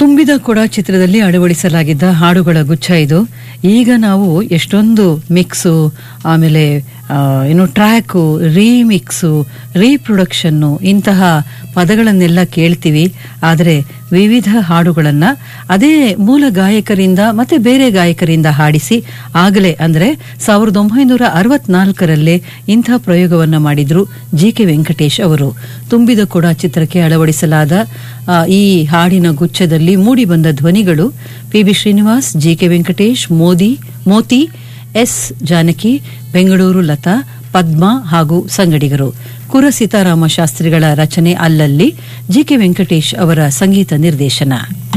ತುಂಬಿದ ಕೊಡ ಚಿತ್ರದಲ್ಲಿ ಅಳವಡಿಸಲಾಗಿದ್ದ ಹಾಡುಗಳ ಗುಚ್ಛ ಇದು ಈಗ ನಾವು ಎಷ್ಟೊಂದು ಮಿಕ್ಸು ಆಮೇಲೆ ಆ, ಏನು ಟ್ರ್ಯಾಕು ರೀಮಿಕ್ಸು ರೀಪ್ರೊಡಕ್ಷನ್ನು ಇಂತಹ ಪದಗಳನ್ನೆಲ್ಲ ಕೇಳ್ತೀವಿ ಆದರೆ ವಿವಿಧ ಹಾಡುಗಳನ್ನ ಅದೇ ಮೂಲ ಗಾಯಕರಿಂದ ಮತ್ತೆ ಬೇರೆ ಗಾಯಕರಿಂದ ಹಾಡಿಸಿ ಆಗಲೇ ಅಂದ್ರೆ ಸಾವಿರದ ಒಂಬೈನೂರ ಅರವತ್ನಾಲ್ಕರಲ್ಲೇ ಇಂಥ ಪ್ರಯೋಗವನ್ನ ಮಾಡಿದ್ರು ಜಿ ಕೆ ವೆಂಕಟೇಶ್ ಅವರು ತುಂಬಿದ ಕೊಡ ಚಿತ್ರಕ್ಕೆ ಅಳವಡಿಸಲಾದ ಆ, ಈ ಹಾಡಿನ ಗುಚ್ಛದಲ್ಲಿ ಮೂಡಿಬಂದ ಧ್ವನಿಗಳು P B Srinivas G K Venkatesh Modi Moti S Janaki Bengaluru Latha Padma ಹಾಗೂ ಸಂಗಡಿಗರು ಕುರ ಸೀತಾರಾಮ ಶಾಸ್ತ್ರಿಗಳ ರಚನೆ ಅಲ್ಲಲ್ಲಿ ಜಿ ಕೆ ವೆಂಕಟೇಶ್ ಅವರ ಸಂಗೀತ ನಿರ್ದೇಶನ